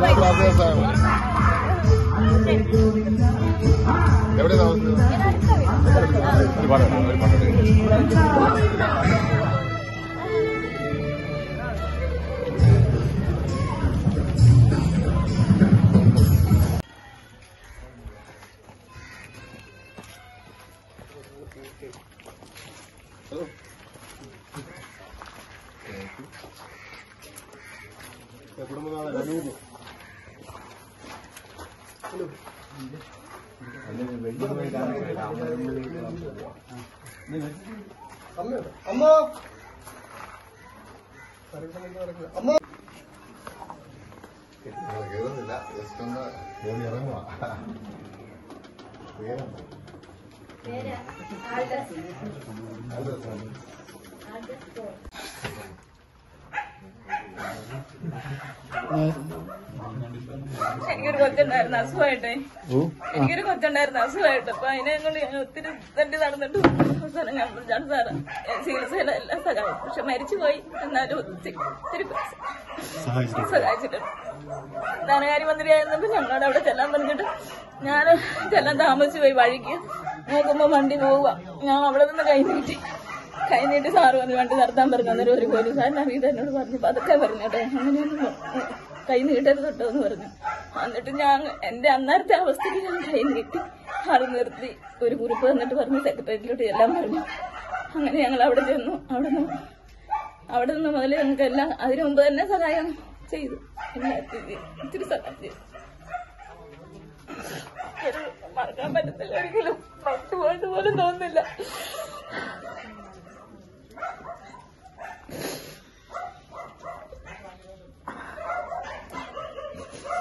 എവിടെ താമസിക്കുന്നത് കുടുംബനാഥൻ അനൂപ് അമ്മ അമ്മ കേറുന്നില്ല ജസ്റ്റ് ഒന്ന് കേറി ഇറങ്ങുക എനിക്കൊരു കൊച്ചുണ്ടായിരുന്നു അസുഖമായിട്ടേ എനിക്കൊരു കൊച്ചുണ്ടായിരുന്നു അസുഖമായിട്ട് അപ്പൊ അതിനെ കൊണ്ട് ഞാൻ ഒത്തിരി തണ്ടി നടന്നിട്ട് അവസാനം ഞാൻ വിളിച്ചാണ് സാറ് ചികിത്സയുടെ എല്ലാം സഹായം പക്ഷെ മരിച്ചുപോയി എന്നാലും ഒത്തിരി ഒത്തിരി സഹായിച്ചിട്ടുണ്ട് ധനകാര്യ മന്ത്രിയായിരുന്നപ്പോ ഞങ്ങളോട് അവിടെ ചെല്ലാൻ പറഞ്ഞിട്ട് ഞാൻ ചെല്ലാൻ താമസിച്ചു പോയി വഴിക്ക് നോക്കുമ്പോ വണ്ടി പോവുക ഞാൻ അവിടെ നിന്ന് കൈ നീട്ടി കൈ നീട്ടി സാറ് വന്ന് വണ്ടി നിർത്താൻ പറഞ്ഞു അന്നേരം ഒരു പോലീസുകാരൻ അറിയത് എന്നോട് പറഞ്ഞു പതുക്കെ പറഞ്ഞോട്ടെ അങ്ങനെയൊന്നും കൈ നീട്ടരുത് കേട്ടോ എന്ന് പറഞ്ഞു എന്നിട്ട് ഞാൻ എന്റെ അന്നേരത്തെ അവസ്ഥയ്ക്ക് ഞാൻ കൈ നീട്ടി ആൾ നിർത്തി ഒരു കുറിപ്പ് തന്നിട്ട് പറഞ്ഞു സെക്രട്ടേറിയറ്റിലോട്ട് എല്ലാം പറഞ്ഞു അങ്ങനെ ഞങ്ങൾ അവിടെ ചെന്നു അവിടെ നിന്ന് അവിടെ നിന്ന് മുതൽ ഞങ്ങൾക്ക് എല്ലാം അതിനു മുമ്പ് തന്നെ സഹായം ചെയ്തു എല്ലാത്തിനും ഇത്തിരി സഹായം ചെയ്തു ഒരു മറക്കാൻ പറ്റത്തില്ല ഒരിക്കലും പത്ത് പോയിട്ട് പോലും തോന്നുന്നില്ല